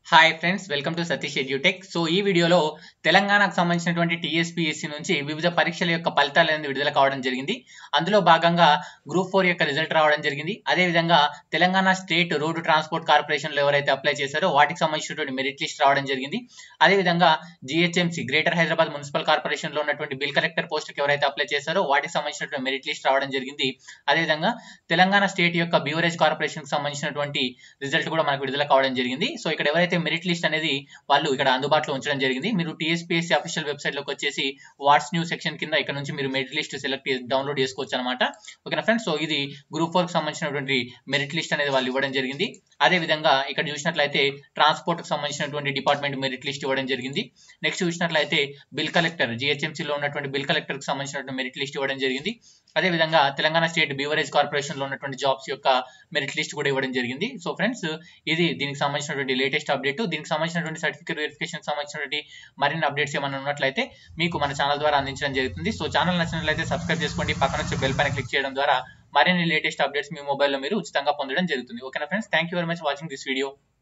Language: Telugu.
hi friends welcome to Satish edutech so ఈ వీడియోలో తెలంగాణకు సంబంధించినటువంటి టీఎస్పీఎస్సీ నుంచి వివిధ పరీక్షల యొక్క ఫలితాలు అనేది విడుదల కావడం జరిగింది అందులో భాగంగా గ్రూప్ ఫోర్ యొక్క రిజల్ట్ రావడం జరిగింది అదేవిధంగా తెలంగాణ స్టేట్ రోడ్డు ట్రాన్స్పోర్ట్ కార్పొరేషన్లో ఎవరైతే అప్లై చేశారో వాటికి సంబంధించినటువంటి మెరిట్ లిస్ట్ రావడం జరిగింది అదేవిధంగా జిహెచ్ఎంసీ గ్రేటర్ హైదరాబాద్ మున్సిపల్ కార్పొరేషన్లో ఉన్నటువంటి బిల్ కలెక్టర్ పోస్ట్కి ఎవరైతే అప్లై చేశారో వాటికి సంబంధించినటువంటి మెరిట్ లిస్ట్ రావడం జరిగింది అదేవిధంగా తెలంగాణ స్టేట్ యొక్క బ్యూరేజ్ కార్పొరేషన్కి సంబంధించినటువంటి రిజల్ట్ కూడా మనకు విడుదల కావడం జరిగింది సో ఇక్కడ ఎవరైతే మెరిట్ లిస్ట్ అనేది వాళ్ళు ఇక్కడ అందుబాటులో ఉంచడం జరిగింది మీరు టీఎస్పీఎస్సీ అఫీషియల్ వెబ్సైట్ లోకి వచ్చేసి వాట్స్ న్యూస్ సెక్షన్ కింద ఇక్కడ నుంచి మీరు మెరిట్ లిస్ట్ సెలెక్ట్ డౌన్లోడ్ చేసుకోవచ్చు అనమాట ఓకేనా ఫ్రెండ్స్ సో ఇది గ్రూప్ ఫోర్ కి సంబంధించినటువంటి మెరిట్ లిస్ట్ అనేది వాళ్ళు ఇవ్వడం జరిగింది అదే విధంగా ఇక్కడ చూసినట్లయితే ట్రాన్స్పోర్ట్ కి సంబంధించినటువంటి డిపార్ట్మెంట్ మెరిట్ లిస్ట్ ఇవ్వడం జరిగింది నెక్స్ట్ చూసినట్లయితే బిల్ కలెక్టర్ GHMC లో ఉన్నటువంటి బిల్ కలెక్టర్ కి సంబంధించినటువంటి మెరిట్ లిస్ట్ ఇవ్వడం జరిగింది అదే విధంగా తెలంగాణ స్టేట్ బీవరేజ్ కార్పొరేషన్ లో ఉన్నటువంటి జాబ్స్ యొక్క మెరిట్ లిస్ట్ కూడా ఇవ్వడం జరిగింది సో ఫ్రెండ్స్ ఇది దీనికి సంబంధించినటువంటి లేటెస్ట్ అప్డేట్ దీనికి సంబంధించినటువంటి సర్టిఫికేట్ వెరిఫికేషన్ సంబంధించినటువంటి మరిన్ని అప్డేట్స్ ఏమైనా ఉన్నట్లయితే మీకు మన ఛానల్ ద్వారా అందించడం జరుగుతుంది సో ఛానల్ నచ్చినట్లయితే సబ్స్క్రైబ్ చేసుకోండి పక్కన వచ్చే బెల్ పైన క్లిక్ చేయడం ద్వారా మరిన్ని లేటెస్ట్ అప్డేట్స్ మీ మొబైల్లో మీరు ఉచితంగా పొందడం జరుగుతుంది ఓకేనా friends thank you very much watching this video